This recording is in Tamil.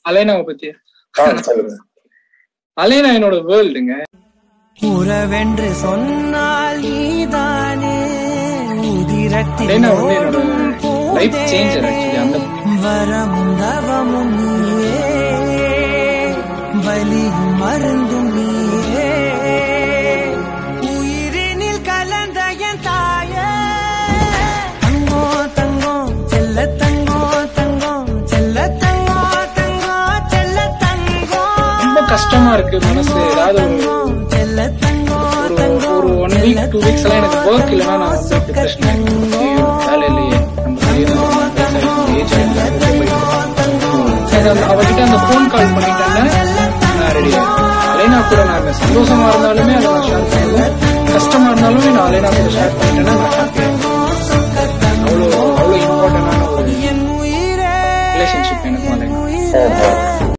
அலைனாவை பத்தி ஆ, சொல்லுங்க அலைனா என்னோட வேர்ல்டுங்க உறவென்று சொன்னால் நீதானே உதிரத்தில் அலைனா வந்து என்னோட ஓடும் லைஃப் சேஞ்சர் ஆக்சுவலி அந்த வரமும் தவமும் நீயே வலியும் மருந்தும் நீயே உயிரினில் கலந்த என் தாயே தங்கோ தங்கோ செல்ல தங்கோ தங்கோ செல்ல தங்கோ தங்கோ செல்ல தங்கோ ரொம்ப கஷ்டமா இருக்கு மனசு ஏதாவது ஒரு செல்ல தங்கோ ஒரு ஒரு ஒன் வீக் டூ வீக்ஸ் எல்லாம் எனக்கு ஒர்க் இல்லைன்னா நான் வந்து டிப்ரெஷன் ஆயிடுவேன் ஐயோ, வேலை இல்லையே நம்ம செய்யணும், age ஆயிடுச்சு, ரொம்ப போயிடுச்சு. சரி, அந்த- அவகிட்ட அந்த போன் கால் பண்ணிட்டேன்னா நான் ரெடி அலைனா கூட நான் சந்தோஷமா இருந்தாலுமே அதை நான் ஷேர் பண்ணுவேன் கஷ்டமா இருந்தாலுமே நான் அலைனா கூட ஷேர் பண்ணிட்டேன்னா நான் ஹாப்பி அவ்வளோ அவ்வளோ இம்பார்ட்டன்டான ஒரு என் உயிரே ரிலேஷன்ஷிப் எனக்கு அலைனா ஆமா.